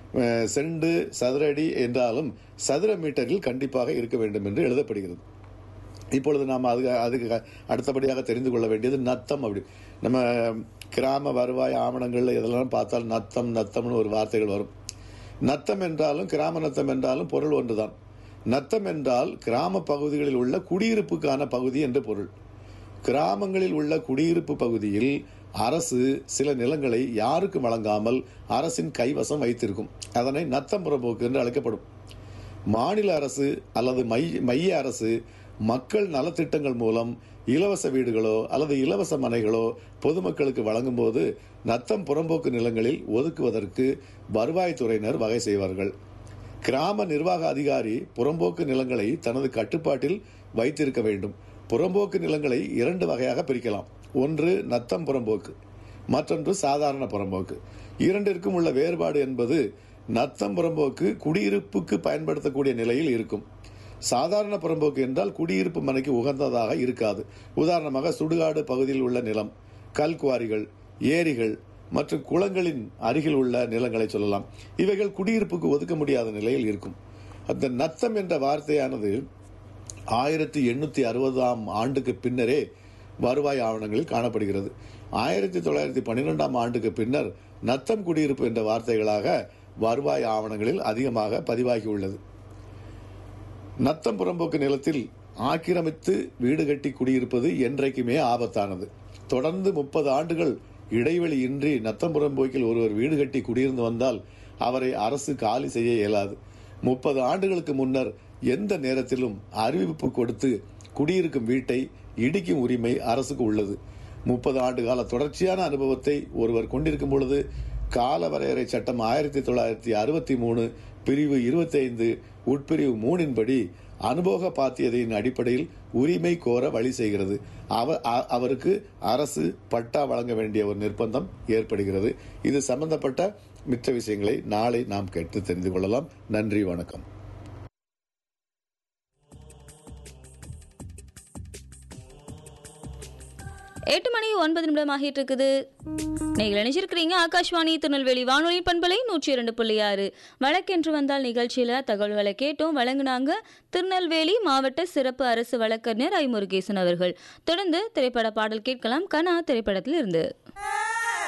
அஹ், cent சதுர அடி என்றாலும் சதுர மீட்டரில் கண்டிப்பாக இருக்க வேண்டும் என்று எழுதப்படுகிறது இப்பொழுது நாம் அதுக்கு அதுக்கு அடுத்தபடியாக தெரிந்து கொள்ள வேண்டியது நத்தம் அப்படி நம்ம கிராம வருவாய் ஆவணங்கள்ல இதெல்லாம் பார்த்தால் நத்தம் நத்தம்னு ஒரு வார்த்தைகள் வரும் நத்தம் என்றாலும் கிராம நத்தம் என்றாலும் பொருள் ஒன்றுதான் நத்தம் என்றால் கிராம பகுதிகளில் உள்ள குடியிருப்புக்கான பகுதி என்று பொருள் கிராமங்களில் உள்ள குடியிருப்பு பகுதியில் அரசு சில நிலங்களை யாருக்கும் வழங்காமல் அரசின் கைவசம் வைத்திருக்கும் அதனை நத்தம் புறம்போக்கு என்று அழைக்கப்படும் மாநில அரசு அல்லது மை மைய அரசு மக்கள் நலத்திட்டங்கள் மூலம் இலவச வீடுகளோ அல்லது இலவச மனைகளோ பொதுமக்களுக்கு வழங்கும்போது நத்தம் புறம்போக்கு நிலங்களில் ஒதுக்குவதற்கு வருவாய்த்துறையினர் வகை செய்வார்கள் கிராம நிர்வாக அதிகாரி புறம்போக்கு நிலங்களை தனது கட்டுப்பாட்டில் வைத்திருக்க வேண்டும் புறம்போக்கு நிலங்களை இரண்டு வகையாக பிரிக்கலாம் ஒன்று நத்தம் புறம்போக்கு மற்றொன்று சாதாரண புறம்போக்கு இரண்டிற்கும் உள்ள வேறுபாடு என்பது நத்தம் புறம்போக்கு குடியிருப்புக்கு பயன்படுத்தக்கூடிய நிலையில் இருக்கும் சாதாரண புறம்போக்கு என்றால் குடியிருப்பு மனைக்கு உகந்ததாக இருக்காது உதாரணமாக சுடுகாடு பகுதியில் உள்ள நிலம் கல்குவாரிகள் ஏரிகள் மற்றும் குளங்களின் அருகில் உள்ள நிலங்களை சொல்லலாம் இவைகள் குடியிருப்புக்கு ஒதுக்க முடியாத நிலையில் இருக்கும் அந்த நத்தம் என்ற வார்த்தையானது ஆயிரத்தி எண்ணூத்தி அறுபதாம் ஆண்டுக்கு பின்னரே வருவாய் ஆவணங்களில் காணப்படுகிறது ஆயிரத்தி தொள்ளாயிரத்தி பன்னிரெண்டாம் ஆண்டுக்கு பின்னர் நத்தம் குடியிருப்பு என்ற வார்த்தைகளாக வருவாய் ஆவணங்களில் அதிகமாக பதிவாகியுள்ளது நத்தம் புறம்போக்கு நிலத்தில் ஆக்கிரமித்து வீடு கட்டி குடியிருப்பது என்றைக்குமே ஆபத்தானது தொடர்ந்து முப்பது ஆண்டுகள் இடைவெளி இன்றி நத்தம் புறம்போக்கில் ஒருவர் வீடு கட்டி குடியிருந்து வந்தால் அவரை அரசு காலி செய்ய இயலாது முப்பது ஆண்டுகளுக்கு முன்னர் எந்த நேரத்திலும் அறிவிப்பு கொடுத்து குடியிருக்கும் வீட்டை இடிக்கும் உரிமை அரசுக்கு உள்ளது முப்பது ஆண்டு கால தொடர்ச்சியான அனுபவத்தை ஒருவர் கொண்டிருக்கும் பொழுது கால வரையறை சட்டம் ஆயிரத்தி தொள்ளாயிரத்தி அறுபத்தி மூணு பிரிவு இருபத்தைந்து உட்பிரிவு மூணின்படி அனுபவ பாத்தியதையின் அடிப்படையில் உரிமை கோர வழி செய்கிறது அவ அ- அவருக்கு அரசு பட்டா வழங்க வேண்டிய ஒரு நிர்பந்தம் ஏற்படுகிறது இது சம்பந்தப்பட்ட மிச்ச விஷயங்களை நாளை நாம் கேட்டு தெரிந்து கொள்ளலாம் நன்றி வணக்கம் எட்டு மணி ஒன்பது நிமிடம் ஆகிட்டு இருக்குது நீங்கள் நினைச்சிருக்கிறீங்க ஆகாஷ்வாணி திருநெல்வேலி வானொலி பண்பலை நூற்றி இரண்டு புள்ளி ஆறு வழக்கென்று வந்தால் நிகழ்ச்சியில் தகவல்களை கேட்டோம் வழங்குனாங்க திருநெல்வேலி மாவட்ட சிறப்பு அரசு வழக்கறிஞர் ஐ முருகேசன் அவர்கள் தொடர்ந்து திரைப்பட பாடல் கேட்கலாம் கனா திரைப்படத்தில் இருந்து